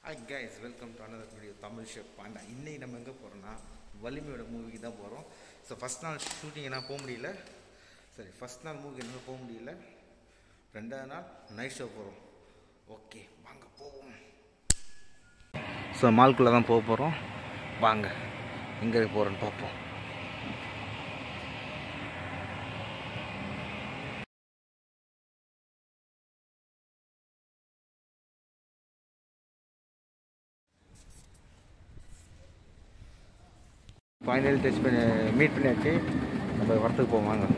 Hi guys welcome to another video Tamil chef panda இன்னைக்கு நம்ம எங்கே போகிறோம்னா வலிமையோட மூவிக்கு தான் போகிறோம் ஸோ ஃபஸ்ட் நாள் ஷூட்டிங் என்ன போக முடியல சரி ஃபஸ்ட் நாள் மூவிக்கு என்ன போக முடியல ரெண்டாவது நாள் நைட் ஷோ போகிறோம் ஓகே வாங்க போவோம் ஸோ மால்குள்ளே தான் போக போகிறோம் வாங்க எங்கே போகிறோன்னு பார்ப்போம் ஃபைனல் டெஸ்ட் பண்ணி மீட் பண்ணியாச்சு நம்ம வரத்துக்கு போவோம் வாங்க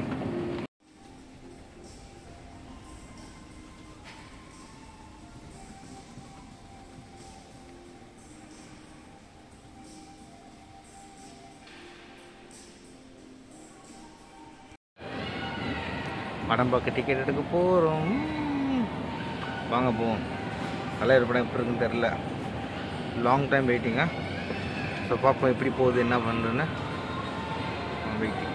படம் பார்க்க டிக்கெட் எடுக்க போகிறோம் வாங்க போவோம் தலைவர் படம் எப்படி இருக்குன்னு தெரில லாங் டைம் வெயிட்டிங்கா ஸோ பார்ப்போம் எப்படி போகுது என்ன பண்ணுறேன்னு வெயிட்டிங்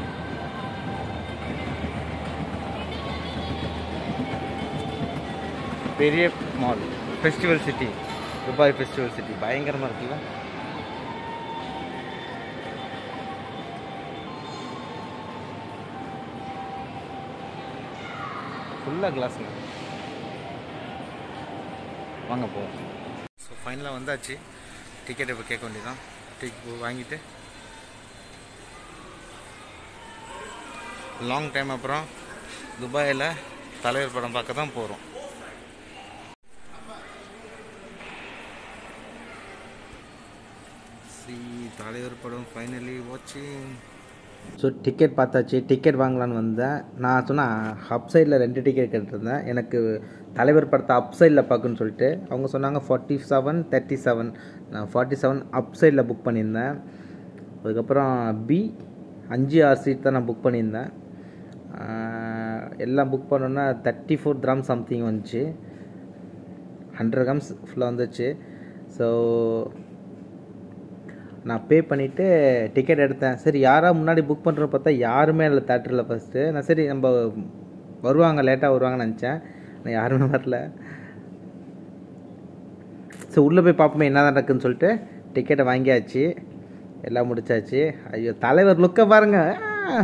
பெரிய mall festival city Dubai festival city பயங்கரமாக இருக்குல்ல ஃபுல்லாக கிளாஸுங்க வாங்க போவோம் ஸோ ஃபைனலாக வந்தாச்சு டிக்கெட் இப்போ கேட்க வேண்டியதான் டிக்கெட் வாங்கிட்டு லாங் டைம் அப்புறம் துபாயில் தலைவர் படம் பார்க்க தான் போகிறோம் சி தலைவர் படம் ஃபைனலி வாட்சிங் ஸோ டிக்கெட் பார்த்தாச்சு டிக்கெட் வாங்கலான்னு வந்தேன் நான் சொன்னேன் அப் சைடில் ரெண்டு டிக்கெட் கேட்டிருந்தேன் எனக்கு தலைவர் படத்தை அப் சைடில் பார்க்குன்னு சொல்லிட்டு அவங்க சொன்னாங்க ஃபார்ட்டி செவன் தேர்ட்டி செவன் நான் ஃபார்ட்டி செவன் அப் சைடில் புக் பண்ணியிருந்தேன் அதுக்கப்புறம் பி அஞ்சு ஆறு சீட் தான் நான் புக் பண்ணியிருந்தேன் ஆஹ் எல்லாம் புக் பண்ணோன்னா தேர்ட்டி ஃபோர் கிராம் சம்திங் வந்துச்சு ஹண்ட்ரட் கிராம்ஸ் ஃபுல்லாக வந்துச்சு ஸோ நான் பே பண்ணிவிட்டு டிக்கெட் எடுத்தேன் சரி யாராக முன்னாடி புக் பண்ணுறது பார்த்தா யாருமே இல்லை தேட்டரில் ஃபஸ்ட்டு நான் சரி நம்ம வருவாங்க லேட்டாக வருவாங்கன்னு நினச்சேன் ஆனால் யாருமே வரல ஸோ உள்ளே போய் பார்ப்போமே என்ன நடக்குன்னு சொல்லிட்டு டிக்கெட்டை வாங்கியாச்சு எல்லாம் முடிச்சாச்சு ஐயோ தலைவர் லுக்கை பாருங்க ஆ!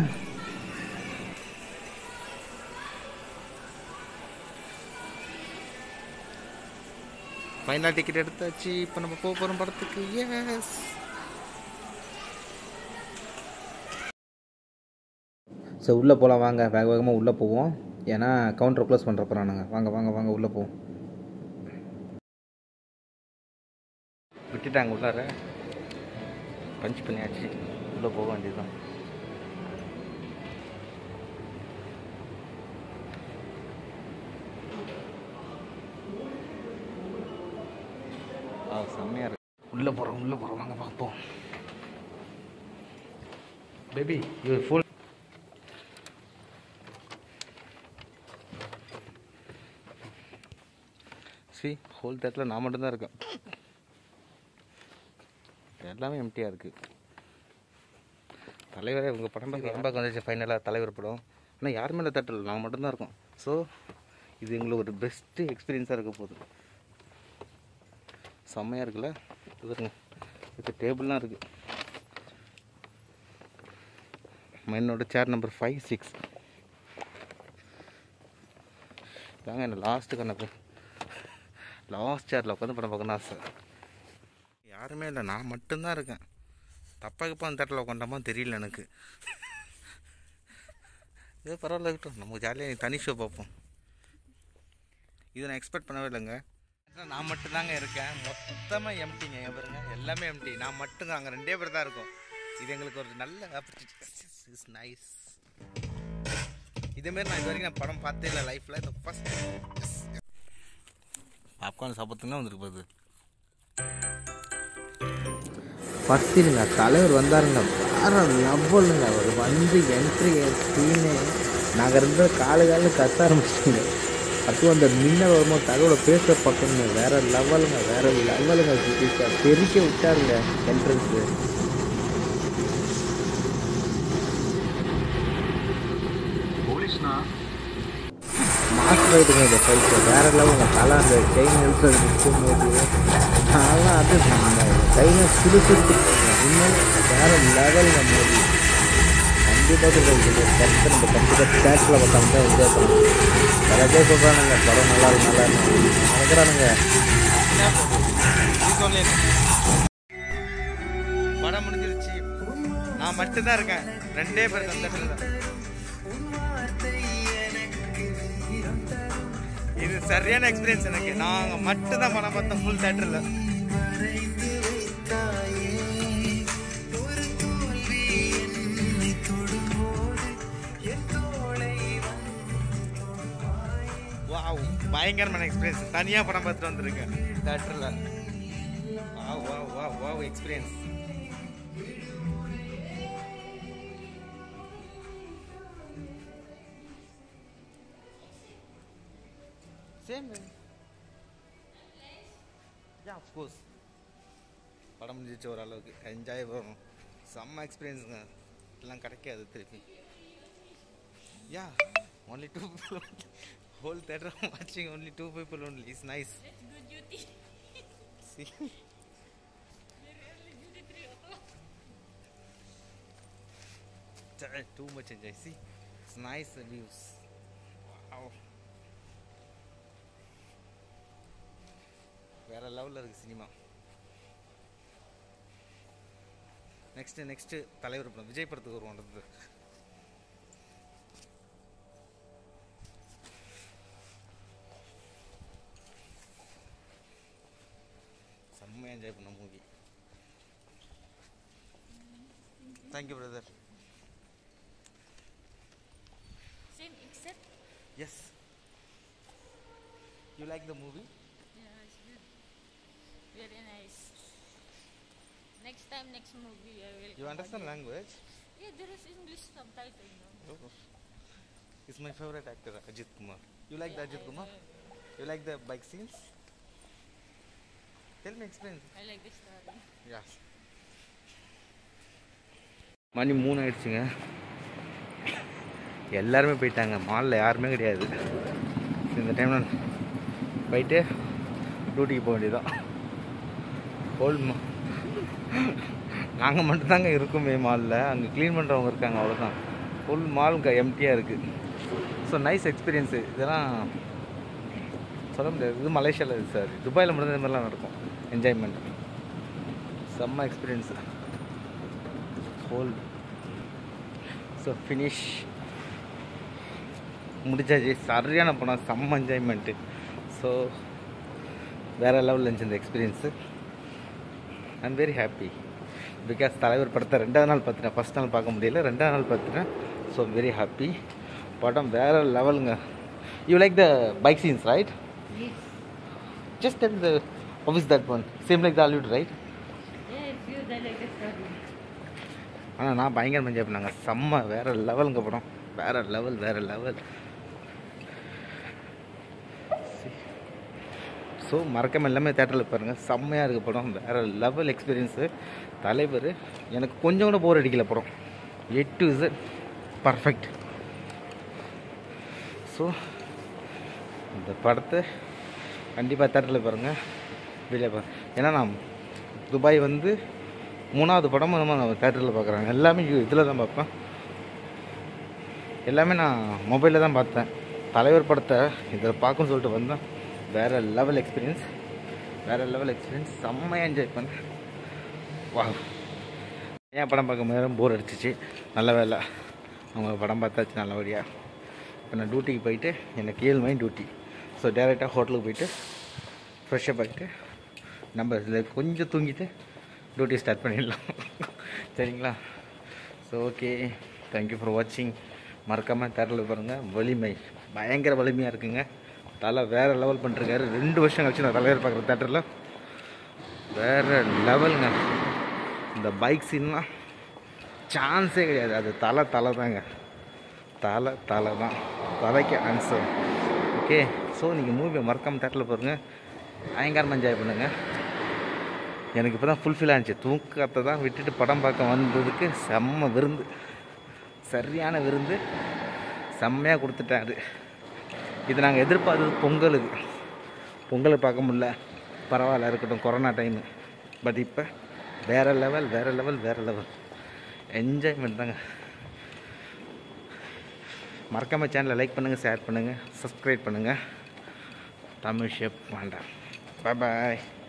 ஃபைனல் டிக்கெட் எடுத்தாச்சு இப்போ நம்ம போக போகிறோம் படத்துக்கு எஸ் ஸோ உள்ளே போகலாம் வாங்க வேக வேகமாக உள்ளே போவோம் ஏன்னா கவுண்டர் க்ளோஸ் பண்ணுற போகிறானுங்க வாங்க வாங்க வாங்க உள்ளே போவோம் விட்டுட்டாங்க உள்ளார பஞ்ச் பண்ணியாச்சு உள்ளே போக வேண்டியதுதான் ஆ செம்மையாக இருக்கு உள்ளே போகிறோம் உள்ளே போகிறோம் வாங்க பார்ப்போம் baby you full see whole தேட்டில் நான் மட்டும்தான் இருக்கேன் எல்லாமே எம்டியாக இருக்குது தலைவரே உங்கள் படம் பார்க்க படம் பார்க்க வந்துச்சு ஃபைனலாக தலைவர் படம் ஆனால் யாருமே இல்லை தேட்டரில் நான் மட்டும்தான் இருக்கோம் ஸோ இது எங்களுக்கு ஒரு பெஸ்ட்டு எக்ஸ்பீரியன்ஸாக இருக்க போகுது செம்மையாக இருக்குல்ல இது பாருங்க இது டேபிள்லாம் இருக்குது என்னோட சேர் நம்பர் ஃபைவ் சிக்ஸ் தாங்க என்ன லாஸ்ட்டு கணக்கு லாஸ்ட் சேரில் உட்காந்து படம் பார்க்கணும் ஆசை யாருமே இல்லை நான் மட்டும்தான் இருக்கேன் தப்பாக இப்போ அந்த தேட்டரில் உட்காந்தமா தெரியல எனக்கு இது பரவாயில்ல இருக்கட்டும் நம்ம ஜாலியாக தனி ஷோ பார்ப்போம் இது நான் எக்ஸ்பெக்ட் பண்ணவே இல்லைங்க நான் மட்டும்தாங்க இருக்கேன் மொத்தமாக எம்டிங்க என் பாருங்க எல்லாமே எம்டி நான் மட்டும் அங்கே ரெண்டே பேர் தான் இருக்கோம் இது எங்களுக்கு ஒரு நல்ல ஆப்பர்ச்சுனிட்டி இஸ் நைஸ் இதேமாரி நான் இது வரைக்கும் நான் படம் பார்த்தே இல்லை லைஃப்பில் இந்த ஃபஸ்ட் பாப்கார்ன் சாப்பிட்றதுக்கு வந்துருக்கு போகுது ஃபஸ்ட் இல்லைங்க தலைவர் வந்தாருங்க வேற லவ்வலுங்க அவர் வந்து என்ட்ரி சீனு நாங்கள் இருந்த காலு காலு கத்த ஆரம்பிச்சிங்க அதுவும் அந்த மின்னல் வரும்போது தலையோட பேச பக்கங்க வேற லெவலுங்க வேற லெவலுங்க சுத்தீஷா பெருக்க விட்டாருங்க என்ட்ரன்ஸு போலீஸ்னா மாஸ்க் ஃபைட்டுங்க இந்த ஃபைட்டு வேறு லெவலுங்க தலை அந்த செயின் எழுத்து நிற்கும் போது அதெல்லாம் அது நம்ம கையை சுறுசுறுத்து இன்னும் வேறு லெவலுங்க மூவி கண்டிப்பாக சொல்லுங்கள் கரெக்டாக நம்ம கண்டிப்பாக தேட்டரில் உட்காந்து தான் என்ஜாய் பண்ணணும் நிறைய பேர் சொல்கிறானுங்க படம் நல்லா இருக்கு நல்லா இருக்கு நடக்கிறானுங்க படம் முடிஞ்சிருச்சு நான் மட்டும்தான் இருக்கேன் ரெண்டே பேர் அந்த இடத்துல தான் இது சரியான எக்ஸ்பீரியன்ஸ் எனக்கு நாங்கள் மட்டும்தான் படம் பார்த்தோம் ஃபுல் தேட்டரில் வாவ் பயங்கரமான எக்ஸ்பீரியன்ஸ் தனியாக படம் பார்த்துட்டு வந்திருக்கேன் தேட்டரில் wow wow wow wow experience same yeah of course படம் முடிஞ்சிச்சு ஓரளவுக்கு என்ஜாய் வரும் செம்ம எக்ஸ்பீரியன்ஸுங்க எல்லாம் கிடைக்காது திருப்பி yeah only two people whole theatre வாட்சிங் only two people only is nice too much enjoy see it's nice views wow வேற லெவலில் இருக்கு சினிமா நெக்ஸ்ட் நெக்ஸ்ட் தலைவர் படம் விஜய் படத்துக்கு வருவோன்றது செம்மையாக என்ஜாய் பண்ண movie thank you brother Same except yes you like the movie yeah, it's good. Very nice. Next time, next movie, I will. You come understand again. Language Yeah, there is English subtitle. No? Is my favourite actor Ajith Kumar you like the Yeah, Ajith I- Kumar I- you like the bike scenes tell me experience I like the story. Yeah மணி மூணு ஆயிடுச்சுங்க எல்லாருமே போயிட்டாங்க மாலில் யாருமே கிடையாது இந்த டைமில் போயிட்டு டியூட்டிக்கு போக வேண்டியதான் ஹோல் மா நாங்கள் மட்டும்தாங்க இருக்கோமே மாலில் அங்கே க்ளீன் பண்ணுறவங்க இருக்காங்க அவ்வளோதான் ஃபுல் மால் எம்டியாக இருக்குது ஸோ நைஸ் எக்ஸ்பீரியன்ஸு இதெல்லாம் சொல்ல முடியாது இது மலேசியாவில் சார் துபாயில் மட்டும் இந்த மாதிரிலாம் நடக்கும் என்ஜாய்மெண்ட் செம்ம எக்ஸ்பீரியன்ஸு ஹோல் ஸோ ஃபினிஷ் முடிச்சாச்சு சரியான படம் செம்ம என்ஜாய்மெண்ட்டு ஸோ வேறு லெவலில் இருந்துச்சு இந்த experience I'm very happy because தலைவர் படத்தை ரெண்டாவது நாள் பார்த்துட்டேன் ஃபஸ்ட் நாள் பார்க்க முடியல ரெண்டாவது நாள் பார்த்துட்டேன் ஸோ வெரி ஹாப்பி படம் வேறு லெவலுங்க you like the bike scenes right Yes. Just tell the office that one same like the allude right Yeah, it's good. I like the story. ஆனால் நான் பயங்கரம் என்ஜாய் பண்ணாங்க செம்ம வேற லெவலுங்க படம் வேற லெவல் வேற லெவல் ஸோ மறக்காம எல்லாமே தேட்டரில் பாருங்க செம்மையாக இருக்குது படம் வேற லெவல் எக்ஸ்பீரியன்ஸு தலைவர் எனக்கு கொஞ்சம் கூட போர் அடிக்கல படம் edit is perfect so இந்த படத்தை கண்டிப்பாக தேட்டரில் பாருங்கள் வெளியே பாருங்க ஏன்னா நான் துபாய் வந்து மூணாவது படமும் நம்ம நான் தேட்டரில் பார்க்குறேன் எல்லாமே இதில் தான் பார்ப்பேன் எல்லாமே நான் மொபைலில் தான் பார்த்தேன் தலைவர் படத்தை இதில் பார்க்கணும்னு சொல்லிட்டு வந்தேன் வேறு லெவல் எக்ஸ்பீரியன்ஸ் வேறு லெவல் எக்ஸ்பீரியன்ஸ் செம்மையாக என்ஜாய் பண்ணேன் வா ஏன் படம் பார்க்க நேரம் போர் அடிச்சிச்சு நல்ல வேலை அவங்க படம் பார்த்தாச்சு நல்லபடியாக இப்போ நான் டியூட்டிக்கு போயிட்டு எனக்கு ஏழு மணி டியூட்டி ஸோ டேரெக்டாக ஹோட்டலுக்கு போயிட்டு ஃப்ரெஷ்ஷப் ஆகிட்டு நம்ம இதில் கொஞ்சம் தூங்கிட்டு டியூட்டி ஸ்டார்ட் பண்ணிடலாம் சரிங்களா ஸோ ஓகே தேங்க்யூ ஃபார் வாட்சிங் மறக்காமல் தேட்டரில் பாருங்கள் வலிமை பயங்கர வலிமையாக இருக்குங்க தலை வேறு லெவல் பண்ணிருக்காரு ரெண்டு வருஷம் கழிச்சு நான் தலைவர் பார்க்குற தேட்டரில் வேறு லெவலுங்க இந்த பைக் சீன்லாம் சான்ஸே கிடையாது அது தலை தலை தாங்க தலை தலை தான் தலைக்கு ஆன்சர் ஓகே ஸோ நீங்கள் மூவியை மறக்காமல் தேட்டரில் பாருங்கள் பயங்கரமாக என்ஜாய் பண்ணுங்கள் எனக்கு இப்போ தான் ஃபுல்ஃபில் ஆனிச்சு தூக்கத்தை தான் விட்டுட்டு படம் பார்க்க வந்ததுக்கு செம்ம விருந்து சரியான விருந்து செம்மையாக கொடுத்துட்டாரு இது நாங்கள் எதிர்பார்த்தது பொங்கலுக்கு பொங்கலை பார்க்க முடியல பரவாயில்ல இருக்கட்டும் கொரோனா டைமு பட் இப்போ வேறு லெவல் வேறு லெவல் வேறு லெவல் என்ஜாய்மெண்ட் தாங்க மறக்காம சேனலை லைக் பண்ணுங்கள் ஷேர் பண்ணுங்கள் சப்ஸ்கிரைப் பண்ணுங்கள் தமிழ் ஷேப் வேண்டாம் பாய் பாய்